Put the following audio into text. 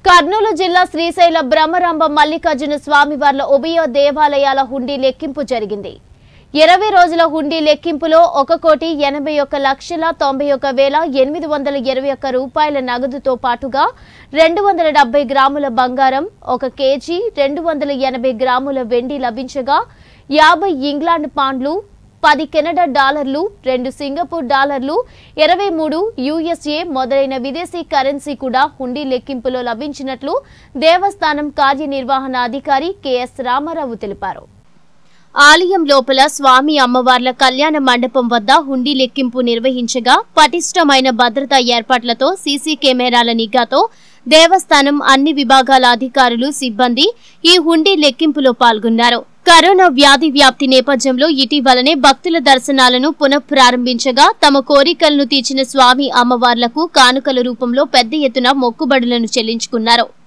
కర్నూలు జిల్లా శ్రీశైల బ్రహ్మరాంబ మల్లికార్జున స్వామివార్ల ఉభయ దేవాలయాల హుండీ లెక్కింపు జరిగింది ఇరవై రోజుల హుండీ లెక్కింపులో ఒక కోటి ఎనభై ఒక్క లక్షల తొంభై ఒక్క వేల ఎనిమిది వందల ఇరవై ఒక్క రూపాయల నగదుతో పాటుగా రెండు వందల డెబ్బై గ్రాముల బంగారం ఒక కేజీ రెండు వందల ఎనభై గ్రాముల వెండి లభించగా యాభై ఇంగ్లాండ్ పాండ్లు పది కెనడా డాలర్లు రెండు సింగపూర్ డాలర్లు ఇరవై మూడు యుఎస్ఏ మొదలైన విదేశీ కరెన్సీ కూడా హుండీ లెక్కింపులో లభించినట్లు దేవస్థానం కార్యనిర్వహణ అధికారి కెఎస్ రామారావు తెలిపారు ఆలయం లోపల స్వామి అమ్మవార్ల కళ్యాణ మండపం వద్ద హుండీ లెక్కింపు నిర్వహించగా పటిష్టమైన భద్రతా ఏర్పాట్లతో సీసీ కెమెరాల నిఘాతో దేవస్థానం అన్ని విభాగాల అధికారులు సిబ్బంది ఈ హుండీ లెక్కింపులో పాల్గొన్నారు కరోనా వ్యాధి వ్యాప్తి నేపథ్యంలో ఇటీవలనే భక్తుల దర్శనాలను పునఃప్రారంభించగా తమ కోరికలను తీర్చిన స్వామి అమ్మవార్లకు కానుకల రూపంలో పెద్ద ఎత్తున మొక్కుబడులను చెల్లించుకున్నారు